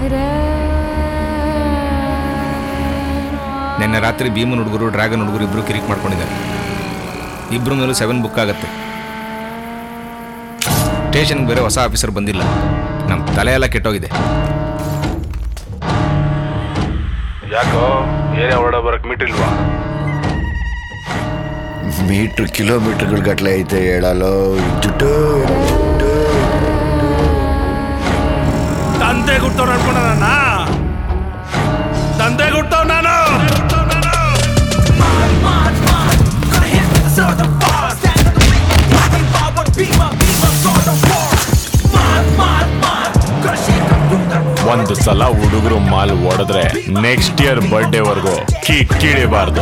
ನಿನ್ನೆ ರಾತ್ರಿ ಭೀಮನ್ ಹುಡುಗರು ಡ್ರ್ಯಾಗನ್ ಹುಡುಗರು ಇಬ್ರು ಕಿರಿಕ್ ಮಾಡ್ಕೊಂಡಿದ್ದಾರೆ ಇಬ್ರು ಮೇಲೂ ಸೆವೆನ್ ಬುಕ್ ಆಗತ್ತೆ ಸ್ಟೇಷನ್ಗೆ ಬೇರೆ ಹೊಸ ಆಫೀಸರ್ ಬಂದಿಲ್ಲ ನಮ್ಮ ತಲೆ ಎಲ್ಲ ಕೆಟ್ಟೋಗಿದೆ ಯಾಕೋ ಏರಿಯಾ ಹೊರಡ ಬರಕ್ ಮೀಟಿಲ್ವಾ ಮೀಟ್ರ್ ಕಿಲೋಮೀಟರ್ಗಳ ಗಟ್ಲೆ ಐತೆ ಹೇಳಲು ಜುಟ್ಟು ತಂದೆ ಗುಟ್ಟವ್ ನಡ್ಕೊಂಡ ನನ್ನ ತಂದೆ ಗುಟ್ಟವ್ ನಾನು ಒಂದು ಸಲ ಹುಡುಗರು ಮಾಲ್ ಓಡಿದ್ರೆ ನೆಕ್ಸ್ಟ್ ಇಯರ್ ಬರ್ಡೇವರೆಗೂ ಕಿಕ್ಕಿಡಿಬಾರ್ದು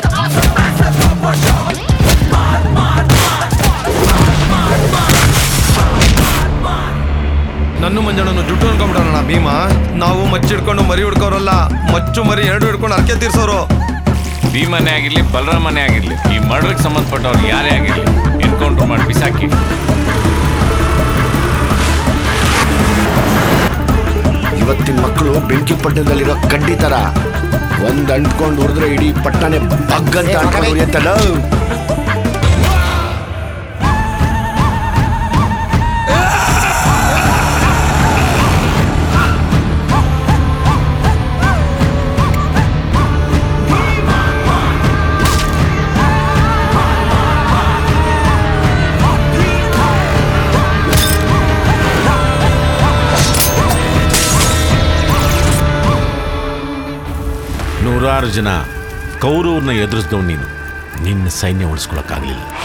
ನನ್ನ ಮಂಜಣ್ಣನು ಜುಟ್ಟು ಅನ್ಕೊಂಡ್ಬಿಡೋಣ ಭೀಮಾ ನಾವು ಮಚ್ಚಿ ಹಿಡ್ಕೊಂಡು ಮರಿ ಹಿಡ್ಕೋರಲ್ಲ ಮಚ್ಚು ಮರಿ ಎರಡು ಹಿಡ್ಕೊಂಡು ಅರ್ಕೆ ತೀರ್ಸೋರು ಭೀಮನೇ ಆಗಿರ್ಲಿ ಬಲರಾಮನೇ ಆಗಿರ್ಲಿ ಈ ಮರ್ಡರ್ಗೆ ಸಂಬಂಧಪಟ್ಟವ್ರು ಯಾರೇ ಆಗಿರ್ಲಿ ಎನ್ಕೌಂಟರ್ ಮಾಡಿ ಬಿಸಾಕಿ ಇವತ್ತಿನ ಮಕ್ಕಳು ಬೆಂಕಿ ಪಟ್ಟಣದಲ್ಲಿರೋ ಕಡ್ಡಿ ತರ ಒಂದ್ ಅಂಟ್ಕೊಂಡು ಉರಿದ್ರೆ ಇಡೀ ಪಟ್ಟಣನೇ ಬಗ್ಗಂತ ಅಂಟ್ಕೊಂಡು ಉರಿಯತ್ತಲ್ಲ ನೂರಾರು ಜನ ಕೌರವ್ರನ್ನ ಎದುರಿಸಿದವ್ ನೀನು ನಿನ್ನ ಸೈನ್ಯ ಉಳಿಸ್ಕೊಳಕ್ಕಾಗ್ಲಿಲ್ಲ